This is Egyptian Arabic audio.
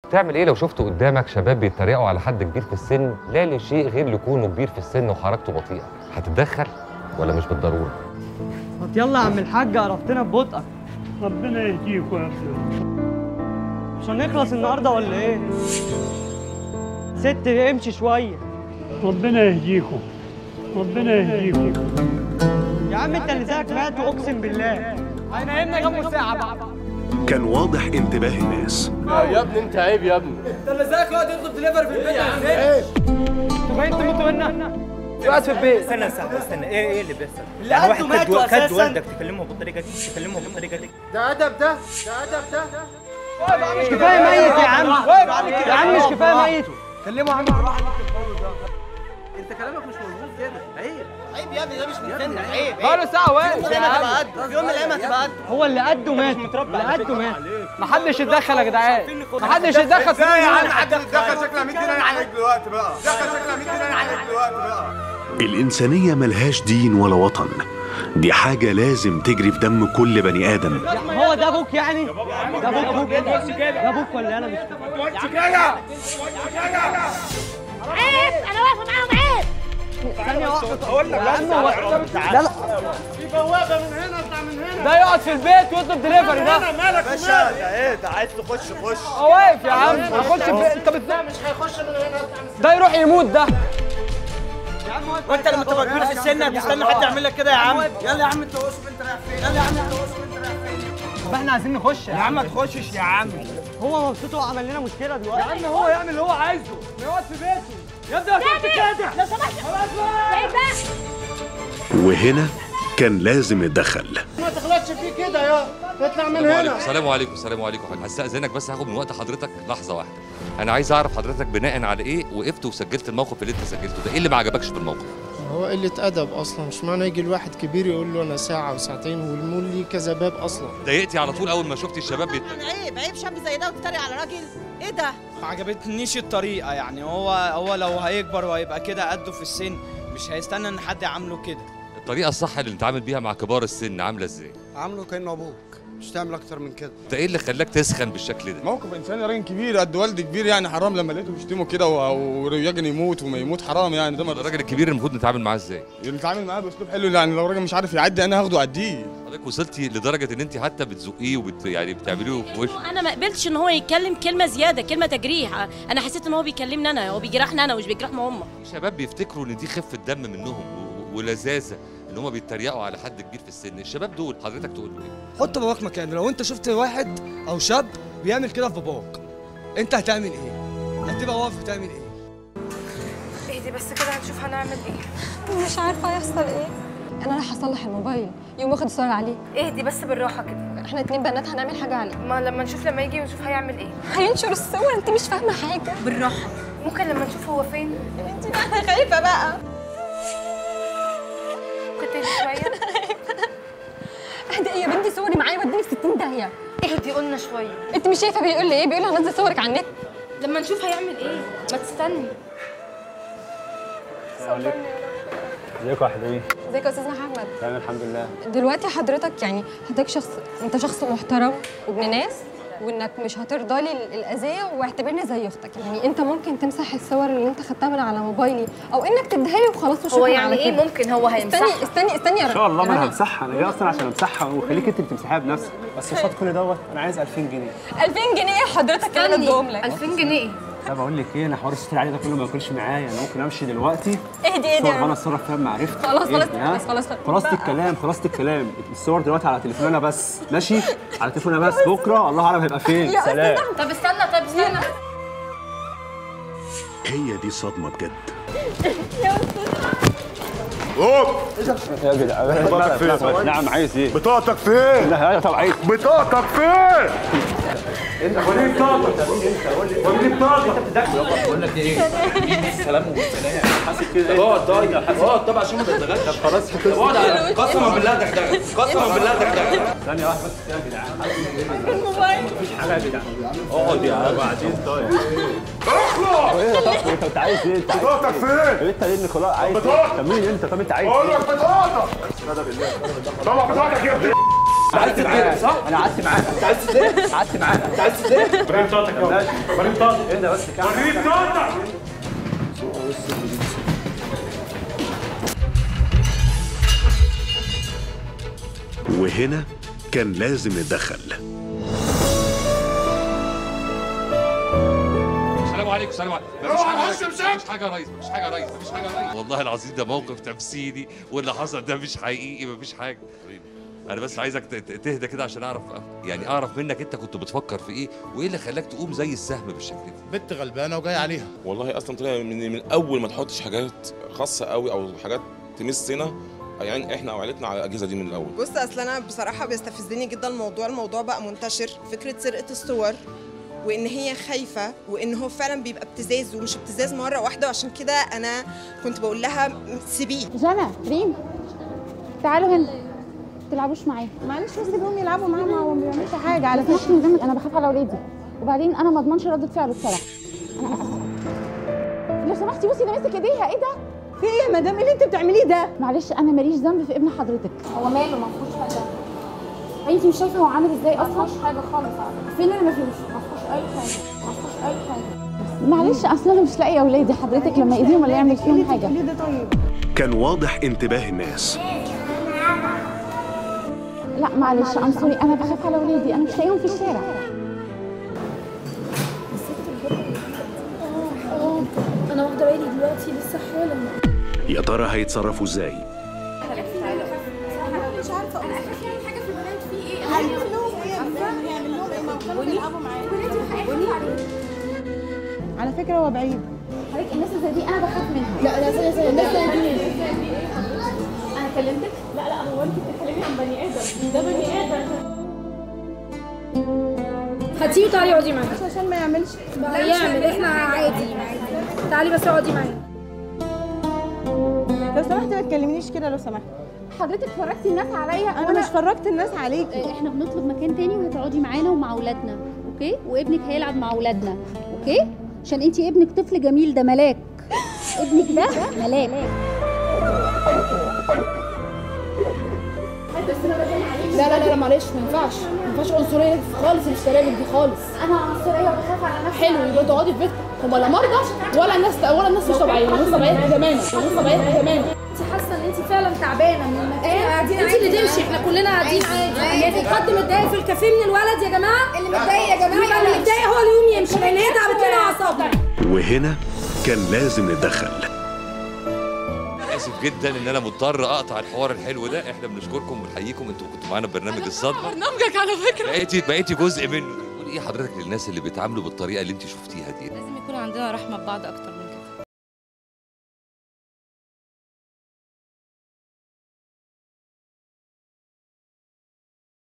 تعمل ايه لو شفت قدامك شباب بيتريقوا على حد كبير في السن لا لشيء غير لكونه كبير في السن وحركته بطيئه هتتدخل ولا مش بالضروره طب يلا يا عم الحاج عرفتنا ببطئك ربنا يهديكوا يا ابني مش هنخلص النهارده ولا ايه ست امشي شويه ربنا يهديكوا ربنا يهديكوا يا عم انت اللي زيك مات اقسم بالله هينامنا جنبه ساعه بقى كان واضح انتباه الناس يا ابني انت عيب يا ابني انتوا جايين تموتوا منا قاعد في البيت استنى استنى استنى ايه ايه اللي بيحصل؟ اللي يعني قده واحد كد ماتوا كد أساساً. والدك تكلمه بالطريقه دي تكلمه بالطريقه دي ده ادب ده ده ادب ده مش كفايه ميت يا عم يا عم مش كفايه ميت كلمه عم بالراحه انت كلامك مش مظبوط كده عيب عيب يا ابني ده مش مستني عيب بقاله ساعه واقف في يوم من الايام هتبقى قد هو اللي قده مات اللي قده مات محدش يتدخل يا جدعان محدش يتدخل في يا عم حد يتدخل شكلها 100 جنيه عليك دلوقتي بقى دخل شكلها 100 جنيه عليك دلوقتي بقى الإنسانية ملهاش دين ولا وطن دي حاجة لازم تجري في دم كل بني آدم هو ده ابوك يعني ده ابوك ابوك ده ابوك ولا انا مش عيب انا واقفه معاهم عيب ثانيه واحده اقول لك يا عم هو لا لا في بوابه من هنا اطلع من هنا ده يقعد في البيت ويطلب دليفري ده مالك باشا ده ايه ده عايز تخش خش هو واقف يا عم هيخش في انت بت... مش هيخش من هنا ده يروح يموت ده وانت لما تبقى كبير في السن هتستنى حد يعمل لك كده يا عم يلا يا عم انت واقف انت رايح فين يلا يا عم انت واقف انت رايح فين طب احنا عايزين نخش يا عم ما تخشش يا عم هو مبسوط وعمل لنا مشكله دلوقتي يا عم هو يعمل اللي هو عايزه ما يقعد في بيته يا ابني يا كنت كده لو سمحت بعيد بقى وهنا كان لازم نتدخل ما تغلطش فيه كده يا اطلع من هنا السلام عليكم السلام عليكم هستأذنك بس هاخد من وقت حضرتك لحظه واحده انا عايز اعرف حضرتك بناء على ايه وقفت وسجلت الموقف اللي انت سجلته ده ايه اللي ما عجبكش في الموقف هو قلة أدب أصلا مش معنى يجي الواحد كبير يقول له أنا ساعة وساعتين والمول ليه كذا باب أصلا ضايقتي على طول اول ما شفتي الشباب بيت... عيب عيب شاب زي ده وتتريق على راجل ايه ده ما عجبتنيش الطريقه يعني هو هو لو هيكبر وهيبقى كده قده في السن مش هيستنى ان حد يعامله كده الطريقه الصح اللي نتعامل بيها مع كبار السن عامله ازاي عامله كانه ابوك مش تعمل اكتر من كده ده ايه اللي خلاك تسخن بالشكل ده موقف انساني راجل كبير قد والدي كبير يعني حرام لما لقيته بيشتمه كده ويجن يموت وما يموت حرام يعني ده ما الراجل الكبير المفروض نتعامل معاه ازاي نتعامل معاه باسلوب حلو يعني لو راجل مش عارف يعدي انا هاخده اديه حضرتك وصلتي لدرجه ان انت حتى بتزقيه وبت يعني بتعمليه في وشه انا ما قبلتش ان هو يتكلم كلمه زياده كلمه تجريح انا حسيت ان هو بيكلمني انا هو بيجرحني انا مش بيجرحهم هم في شباب بيفتكروا ان دي خفه دم منهم و- ولذاذه ان هم بيتريقوا على حد كبير في السن الشباب دول حضرتك تقول له ايه حط باباك مكانه لو انت شفت واحد او شاب بيعمل كده في باباك انت هتعمل ايه هتبقى واقف بتعمل ايه اهدي بس كده هنشوف هنعمل ايه مش عارفه هيحصل ايه انا رايحه اصلح الموبايل يوم واخد صور عليه اهدي بس بالراحه كده احنا اتنين بنات هنعمل حاجه عليه ما لما نشوف لما يجي ونشوف هيعمل ايه هينشر الصور انت مش فاهمه حاجه بالراحه ممكن لما نشوف هو فين انت بقى انا خايفه بقى ممكن تهدي شويه اهدي ايه يا بنتي صوري معايا وديني في 60 داهيه اهدي قلنا شويه انت مش شايفه بيقول لي ايه بيقول لي هنزل صورك على النت لما نشوف هيعمل ايه ما تستني ازيكم يا حبيبي ازيك يا استاذ محمد تمام الحمد لله دلوقتي حضرتك يعني حضرتك شخص انت شخص محترم وابن ناس وانك مش هترضى لي الاذيه واعتبرني زي اختك يعني انت ممكن تمسح الصور اللي انت خدتها من على موبايلي او انك تديها لي وخلاص وشكرا هو يعني على ايه كده. ممكن هو استني هيمسحها استني استني يا ان شاء الله ما انا رنا. همسحها انا جاي اصلا عشان امسحها وخليك انت اللي تمسحيها بنفسك بس قصاد كل دوت انا عايز 2000 جنيه 2000 جنيه حضرتك انا اديهم لك 2000 جنيه لا بقول لك ايه انا حوار الستر العالي ده كله ما ياكلش معايا انا ممكن امشي دلوقتي اهدي اهدي الصور يا انا رنا. اتصرف فيها بمعرفتي خلاص خلاص اهدي، ها؟ خلاص خلاص خلاصة الكلام خلاصة الكلام الصور دلوقتي على تليفوني انا بس ماشي على تليفوني انا بس بكره الله اعلم هيبقى فين يا سلام طب استنى طب استنى هي دي صدمة بجد يا جدع نعم عايز ايه بطاقتك فين لا يا طب عايز بطاقتك فين انت وريني بطاقتك وريني بطاقتك بقول لك ايه سلام وسلام حاسس كده اقعد طيب اقعد طبعا عشان ما تتغداش خلاص اقعد على- قسما بالله دغدغه قسما بالله دغدغه ثانية واحدة بس كده يا جدعان الموبايل مفيش حاجة يا جدعان اقعد يا عم بعدين طيب ايه يا طب انت انت عايز ايه انت عايز بطاقتك فين انت ليه خلاص عايز بطاقتك. ايه طب مين انت طب انت عايز اقول ايه لك بطاقتك طلع بطاقتك يا ابني عايز تتضرب صح؟ انا قعدت معاك انت عايز تتضرب؟ قعدت معاك انت عايز تتضرب؟ وريني بطاقتك يا وريني بطاقتك ايه ده بس كده وريني بطاقتك وهنا كان لازم نتدخل السلام عليكم السلام عليكم مفيش حاجه يا ريس مفيش حاجه يا ريس مفيش حاجه يا ريس مفيش حاجه يا ريس والله العظيم ده موقف تمثيلي واللي حصل ده مش حقيقي مفيش حاجه انا بس عايزك ت- ت- تهدى كده عشان اعرف يعني اعرف منك انت كنت بتفكر في ايه وايه اللي خلاك تقوم زي السهم بالشكل ده بنت غلبانه وجاي عليها والله اصلا طلع من, من اول ما تحطش حاجات خاصه قوي او حاجات تمسنا يعني احنا او عيلتنا على الاجهزه دي من الاول بص اصل انا بصراحه بيستفزني جدا الموضوع الموضوع بقى منتشر فكره سرقه الصور وان هي خايفه وان هو فعلا بيبقى ابتزاز ومش ابتزاز مره واحده وعشان كده انا كنت بقول لها سيبيه جنى ريم تعالوا هنا تلعبوش معايا معلش بس سيبهم يلعبوا معايا ما ما بيعملش حاجه على فكره من دمك انا بخاف على اولادي وبعدين انا ما اضمنش رده فعله بصراحه انا اسفه لو سمحتي بصي ده ماسك ايديها ايه ده في ايه يا مدام ايه اللي انت بتعمليه ده معلش انا ماليش ذنب في ابن حضرتك هو ماله ما فيهوش حاجه انت مش شايفه هو عامل ازاي اصلا ما فيهوش حاجه خالص فين اللي ما فيهوش ما فيهوش اي حاجه ما فيهوش اي حاجه معلش اصل انا مش لاقيه اولادي حضرتك لما ايديهم ولا يعمل فيهم حاجه كان واضح انتباه الناس لا معلش ام سوري انا بخاف على اولادي انا مش لاقيهم في الشارع انا واخده بالي دلوقتي لسه حالا يا ترى هيتصرفوا ازاي انا مش عارفه انا اخر حاجه في البنات في ايه هنعمل لهم ايه هنعمل لهم ايه ما كانوا بيلعبوا معايا ولادي على فكره هو بعيد حضرتك الناس اللي زي دي انا بخاف منها لا لا ثانيه ثانيه الناس انا كلمتك لا لا هو انت بتتكلمي عن بني ادم ده بني ادم هاتيه وتعالي اقعدي معايا عشان ما يعملش لا يعمل احنا عادي تعالي بس اقعدي معايا لو سمحتي ما تكلمنيش كده لو سمحتي حضرتك فرجتي الناس عليا أنا مش فرجت الناس عليكي احنا بنطلب مكان تاني وهتقعدي معانا ومع اولادنا اوكي وابنك هيلعب مع اولادنا اوكي عشان انتي ابنك طفل جميل ده ملاك ابنك ده ملاك لا لا لا معلش ما ينفعش ما ينفعش عنصريه خالص السلالم دي خالص انا عنصريه وبخاف على نفسي حلو يبقى تقعدي في بيتك هم لا مرضى ولا الناس ولا الناس مش طبيعيه الناس طبيعيه تماما الناس طبيعيه تماما انت حاسه ان انت فعلا تعبانه من المكان انت اللي تمشي احنا كلنا قاعدين عادي يعني حد متضايق في الكافيه من الولد يا جماعه اللي متضايق يا جماعه يبقى اللي متضايق هو اللي يقوم يمشي لان هي تعبت لنا اعصابنا وهنا كان لازم نتدخل اسف جدا ان انا مضطر اقطع الحوار الحلو ده احنا بنشكركم ونحييكم انتوا كنتوا معانا في برنامج الصدمه برنامجك على فكره بقيتي بقيتي جزء منه قولي ايه حضرتك للناس اللي بيتعاملوا بالطريقه اللي انت شفتيها دي لازم يكون عندنا رحمه ببعض اكتر من